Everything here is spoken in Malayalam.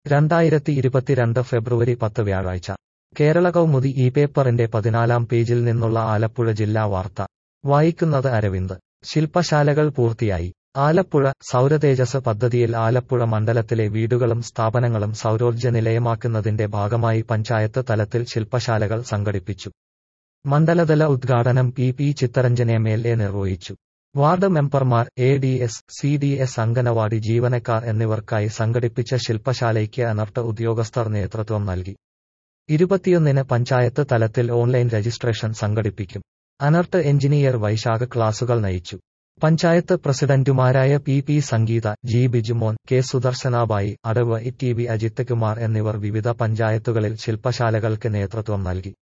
രണ്ടായിരത്തി ഇരുപത്തിരണ്ട് ഫെബ്രുവരി പത്ത് വ്യാഴാഴ്ച കേരള കൗമുദി ഈ പേപ്പറിന്റെ പതിനാലാം പേജിൽ നിന്നുള്ള ആലപ്പുഴ ജില്ലാ വാർത്ത വായിക്കുന്നത് അരവിന്ദ് ശില്പശാലകൾ പൂർത്തിയായി ആലപ്പുഴ സൗരതേജസ് പദ്ധതിയിൽ ആലപ്പുഴ മണ്ഡലത്തിലെ വീടുകളും സ്ഥാപനങ്ങളും സൗരോർജ്ജ നിലയമാക്കുന്നതിന്റെ ഭാഗമായി പഞ്ചായത്ത് തലത്തിൽ ശില്പശാലകൾ സംഘടിപ്പിച്ചു മണ്ഡലതല ഉദ്ഘാടനം P P Chitharanjan M L A നിർവഹിച്ചു വാർഡ് മെമ്പർമാർ A D S C D S anganwadi ജീവനക്കാർ എന്നിവർക്കായി സംഘടിപ്പിച്ച ശില്പശാലയ്ക്ക് അനർട്ട് ഉദ്യോഗസ്ഥർ നേതൃത്വം നൽകി ഇരുപത്തിയൊന്നിന് പഞ്ചായത്ത് തലത്തിൽ ഓൺലൈൻ രജിസ്ട്രേഷൻ സംഘടിപ്പിക്കും അനർട്ട് എഞ്ചിനീയർ വൈശാഖ ക്ലാസുകൾ നയിച്ചു പഞ്ചായത്ത് പ്രസിഡന്റുമാരായ P P Sangeetha G Bijumon K Sudarshanabai അടവ് ടി വി അജിത് കുമാർ എന്നിവർ വിവിധ പഞ്ചായത്തുകളിൽ ശില്പശാലകൾക്ക് നേതൃത്വം നൽകി